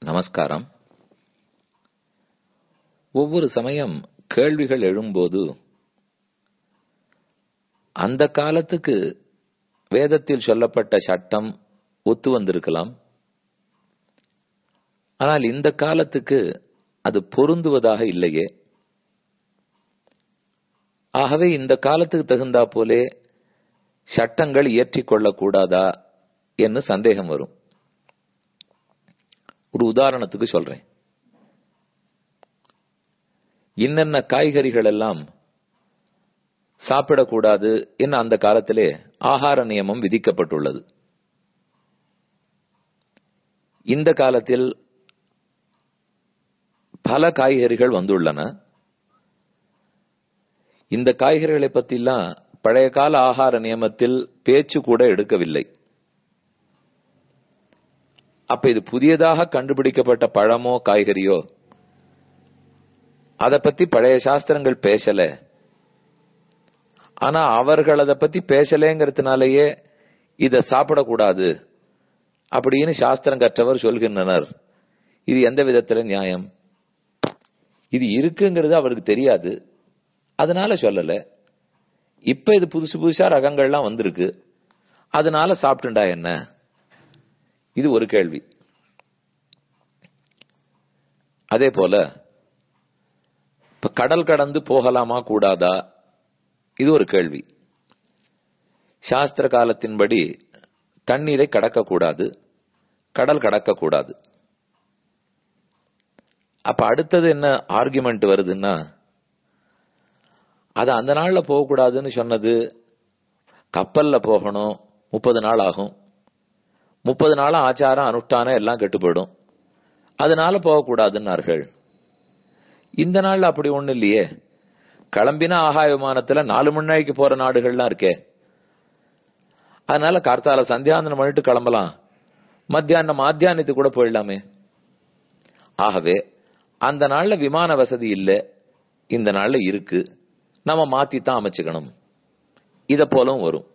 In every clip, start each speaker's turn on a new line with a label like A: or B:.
A: நமஸ்காரம் ஒவ்வொரு சமயம் கேள்விகள் எழும்போது அந்த காலத்துக்கு வேதத்தில் சொல்லப்பட்ட சட்டம் ஒத்து வந்திருக்கலாம் ஆனால் இந்த காலத்துக்கு அது பொருந்துவதாக இல்லையே ஆகவே இந்த காலத்துக்கு தகுந்தா போலே சட்டங்கள் இயற்றிக் கொள்ளக்கூடாதா என்று சந்தேகம் வரும் ஒரு உதாரணத்துக்கு சொல்றேன் இன்னென்ன காய்கறிகள் எல்லாம் சாப்பிடக்கூடாது என்று அந்த காலத்திலே ஆகார நியமம் விதிக்கப்பட்டுள்ளது இந்த காலத்தில் பல காய்கறிகள் வந்துள்ளன இந்த காய்கறிகளை பற்றிலாம் பழைய கால ஆகார நியமத்தில் பேச்சு கூட எடுக்கவில்லை அப்ப இது புதியதாக கண்டுபிடிக்கப்பட்ட பழமோ காய்கறியோ அதை பத்தி பழைய சாஸ்திரங்கள் பேசல ஆனா அவர்கள் அதை பத்தி பேசலேங்கிறதுனாலயே இத சாப்பிடக்கூடாது அப்படின்னு சாஸ்திரம் கற்றவர் சொல்கின்றனர் இது எந்த விதத்துல நியாயம் இது இருக்குங்கிறது அவருக்கு தெரியாது அதனால சொல்லல இப்ப இது புதுசு புதுசா ரகங்கள்லாம் வந்திருக்கு அதனால சாப்பிட்டுண்டா என்ன இது ஒரு கேள்வி அதே போல இப்ப கடல் கடந்து போகலாமா கூடாதா இது ஒரு கேள்வி சாஸ்திர காலத்தின்படி தண்ணீரை கடக்கக்கூடாது கடல் கடக்கக்கூடாது அப்ப அடுத்தது என்ன ஆர்குமெண்ட் வருதுன்னா அது அந்த நாள்ல போகக்கூடாதுன்னு சொன்னது கப்பல்ல போகணும் முப்பது நாள் ஆகும் முப்பது நாளும் ஆச்சாரம் அனுஷ்டானம் எல்லாம் கெட்டு போயிடும் அதனால போகக்கூடாதுன்னார்கள் இந்த நாள்ல அப்படி ஒண்ணு இல்லையே கிளம்பினா ஆகாய விமானத்துல நாலு மணி நாளைக்கு போற நாடுகள்லாம் இருக்கே அதனால கார்த்தால சந்தியாந்தனம் பண்ணிட்டு கிளம்பலாம் மத்தியானம் மாத்தியானத்துக்கு கூட போயிடலாமே ஆகவே அந்த நாள்ல விமான வசதி இல்ல இந்த நாள்ல இருக்கு நம்ம மாத்தி தான் அமைச்சுக்கணும் இத போலவும் வரும்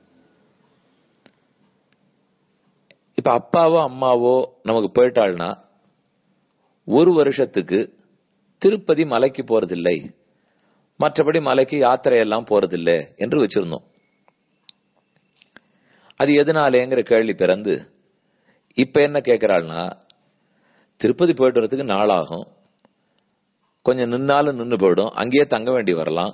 A: இப்ப அப்பாவோ அம்மாவோ நமக்கு போயிட்டாள்னா ஒரு வருஷத்துக்கு திருப்பதி மலைக்கு போறதில்லை மற்றபடி மலைக்கு யாத்திரையெல்லாம் போறதில்லை என்று வச்சிருந்தோம் அது எதனாலேங்கிற கேள்வி பிறந்து இப்ப என்ன கேட்கிறாள்னா திருப்பதி போயிட்டு வரதுக்கு நாளாகும் கொஞ்சம் நின்னாலும் நின்று போயிடும் அங்கேயே தங்க வேண்டி வரலாம்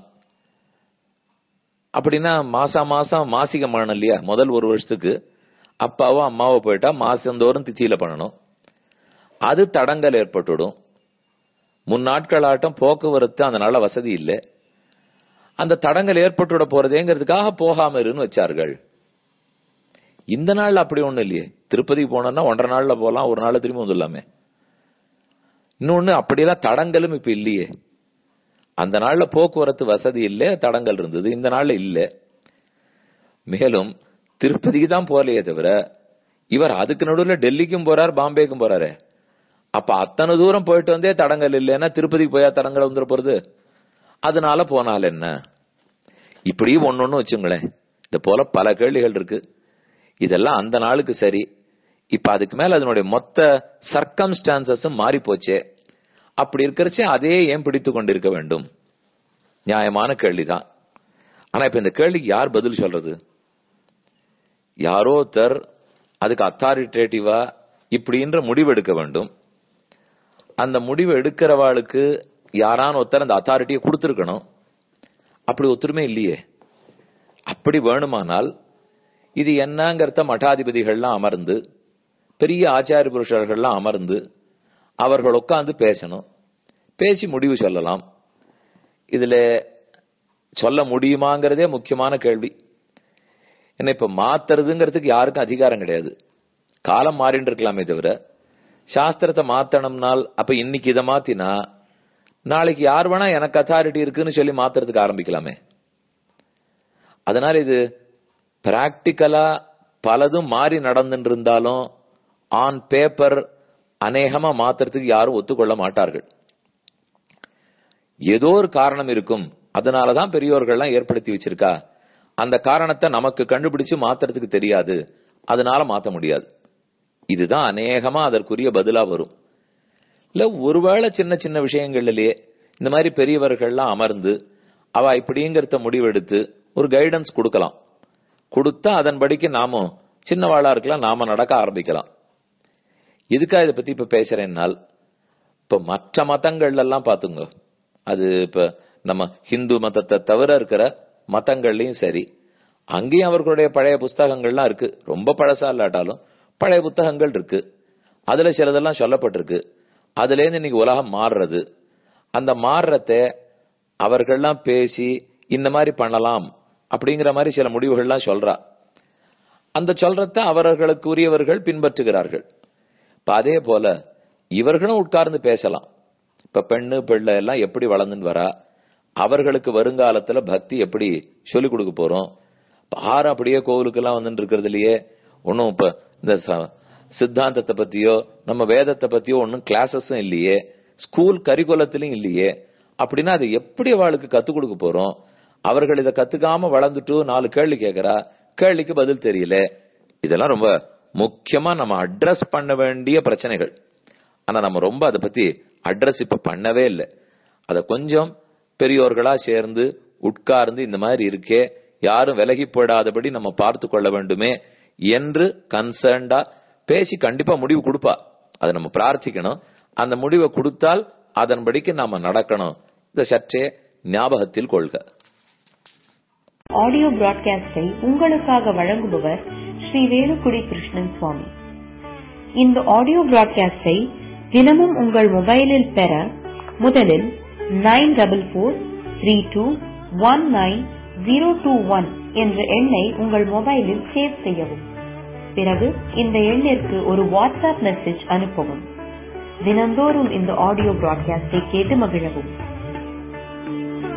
A: அப்படின்னா மாசம் மாசம் மாசிகம் பண்ணணும் இல்லையா முதல் ஒரு வருஷத்துக்கு அப்பாவோ அம்மாவோ போயிட்டா மாசந்தோறும் தித்தியில பண்ணணும் அது தடங்கல் ஏற்பட்டுடும் முன்னாட்கள் ஆட்டம் போக்குவரத்து அதனால வசதி இல்லை அந்த தடங்கள் ஏற்பட்டுவிட போறதேங்கிறதுக்காக போகாம இருன்னு வச்சார்கள் இந்த நாள்ல அப்படி ஒண்ணு இல்லையே திருப்பதி போனோம்னா ஒன்றரை நாள்ல போலாம் ஒரு நாள் திரும்பி வந்துடலாமே இன்னொன்னு அப்படியெல்லாம் தடங்களும் இப்ப இல்லையே அந்த நாள்ல போக்குவரத்து வசதி இல்லை தடங்கள் இருந்தது இந்த நாள்ல இல்ல மேலும் திருப்பதிக்கு தான் போகலையே தவிர இவர் அதுக்கு நடுவில் டெல்லிக்கும் போறார் பாம்பேக்கும் போறாரு அப்ப அத்தனை தூரம் போயிட்டு வந்தே தடங்கள் இல்லைன்னா திருப்பதிக்கு போயா தடங்கள் வந்துட போறது அதனால போனால் என்ன இப்படி ஒன்னொன்னு வச்சுங்களேன் இது போல பல கேள்விகள் இருக்கு இதெல்லாம் அந்த நாளுக்கு சரி இப்ப அதுக்கு மேல அதனுடைய மொத்த சர்க்கம்ஸ்டான்சஸும் மாறி போச்சே அப்படி இருக்கிறச்சே அதே ஏன் பிடித்து கொண்டிருக்க வேண்டும் நியாயமான கேள்விதான் ஆனா இப்ப இந்த கேள்விக்கு யார் பதில் சொல்றது யாரோ ஒருத்தர் அதுக்கு அத்தாரிட்டேட்டிவா இப்படின்ற முடிவு எடுக்க வேண்டும் அந்த முடிவு எடுக்கிறவாளுக்கு யாரான ஒருத்தர் அந்த அத்தாரிட்டியை கொடுத்துருக்கணும் அப்படி ஒத்துருமே இல்லையே அப்படி வேணுமானால் இது என்னங்கிறத மட்டாதிபதிகள்லாம் அமர்ந்து பெரிய ஆச்சாரிய புருஷர்கள்லாம் அமர்ந்து அவர்கள் உட்கார்ந்து பேசணும் பேசி முடிவு சொல்லலாம் இதுல சொல்ல முடியுமாங்கிறதே முக்கியமான கேள்வி என்ன இப்ப மாத்துறதுங்கிறதுக்கு யாருக்கும் அதிகாரம் கிடையாது காலம் மாறிட்டு இருக்கலாமே தவிர சாஸ்திரத்தை மாத்தணும்னால் அப்ப இன்னைக்கு இதை மாத்தினா நாளைக்கு யார் வேணா எனக்கு அத்தாரிட்டி இருக்குன்னு சொல்லி மாத்துறதுக்கு ஆரம்பிக்கலாமே அதனால இது பிராக்டிக்கலா பலதும் மாறி நடந்துட்டு இருந்தாலும் ஆன் பேப்பர் அநேகமா மாத்துறதுக்கு யாரும் ஒத்துக்கொள்ள மாட்டார்கள் ஏதோ ஒரு காரணம் இருக்கும் அதனாலதான் பெரியோர்கள்லாம் ஏற்படுத்தி வச்சிருக்கா அந்த காரணத்தை நமக்கு கண்டுபிடிச்சு மாத்துறதுக்கு தெரியாது அதனால மாத்த முடியாது இதுதான் அநேகமா அதற்குரிய பதிலா வரும் இல்ல ஒருவேளை சின்ன சின்ன விஷயங்கள்லயே இந்த மாதிரி பெரியவர்கள்லாம் அமர்ந்து அவ இப்படிங்கிறத முடிவெடுத்து ஒரு கைடன்ஸ் கொடுக்கலாம் கொடுத்தா அதன்படிக்கு நாமும் சின்னவாளா இருக்கலாம் நாம நடக்க ஆரம்பிக்கலாம் எதுக்காக இதை பத்தி இப்ப பேசுறேன்னால் இப்ப மற்ற மதங்கள்ல எல்லாம் பாத்துங்க அது இப்ப நம்ம ஹிந்து மதத்தை தவிர இருக்கிற மதங்கள்லயும் சரி அங்கேயும் அவர்களுடைய பழைய புஸ்தகங்கள்லாம் இருக்கு ரொம்ப பழசா இல்லாட்டாலும் பழைய புத்தகங்கள் இருக்கு அதுல சிலதெல்லாம் சொல்லப்பட்டிருக்கு அதுல இருந்து இன்னைக்கு உலகம் மாறுறது அந்த மாறுறத அவர்கள்லாம் பேசி இந்த மாதிரி பண்ணலாம் அப்படிங்கிற மாதிரி சில முடிவுகள்லாம் சொல்றா அந்த சொல்றத அவர்களுக்கு உரியவர்கள் பின்பற்றுகிறார்கள் இப்ப அதே போல இவர்களும் உட்கார்ந்து பேசலாம் இப்ப பெண்ணு பிள்ளை எல்லாம் எப்படி வளர்ந்துன்னு வரா அவர்களுக்கு வருங்காலத்துல பக்தி எப்படி சொல்லிக் கொடுக்க போறோம் ஆறு அப்படியே கோவிலுக்கெல்லாம் வந்துட்டு இருக்கிறது இல்லையே ஒன்னும் இப்ப இந்த சித்தாந்தத்தை பத்தியோ நம்ம வேதத்தை பத்தியோ ஒன்னும் கிளாஸஸும் இல்லையே ஸ்கூல் கரிக்குலத்திலும் இல்லையே அப்படின்னா அது எப்படி அவளுக்கு கத்துக் கொடுக்க போறோம் அவர்கள் இதை கத்துக்காம வளர்ந்துட்டு நாலு கேள்வி கேட்கறா கேள்விக்கு பதில் தெரியல இதெல்லாம் ரொம்ப முக்கியமா நம்ம அட்ரஸ் பண்ண வேண்டிய பிரச்சனைகள் ஆனா நம்ம ரொம்ப அதை பத்தி அட்ரஸ் இப்ப பண்ணவே இல்லை அத கொஞ்சம் பெரியோர்களா சேர்ந்து உட்கார்ந்து இந்த மாதிரி இருக்கே யாரும் விலகி போடாதபடி நம்ம பார்த்து கொள்ள வேண்டுமே என்று கன்சர்ன்டா பேசி கண்டிப்பா முடிவு கொடுப்பா அதை நம்ம பிரார்த்திக்கணும் அந்த முடிவை கொடுத்தால் அதன்படிக்கு நாம நடக்கணும் இதை சற்றே ஞாபகத்தில் கொள்க
B: ஆடியோ பிராட்காஸ்டை உங்களுக்காக வழங்குபவர் ஸ்ரீ வேலுக்குடி கிருஷ்ணன் சுவாமி இந்த ஆடியோ பிராட்காஸ்டை தினமும் உங்கள் மொபைலில் பெற முதலில் nine double four three two one nine zero two one என்ற எண்ணை உங்கள் மொபைலில் சேவ் செய்யவும் பிறகு இந்த எண்ணிற்கு ஒரு வாட்ஸ்அப் மெசேஜ் அனுப்பவும் தினந்தோறும் இந்த ஆடியோ பிராட்காஸ்டை கேட்டு மகிழவும்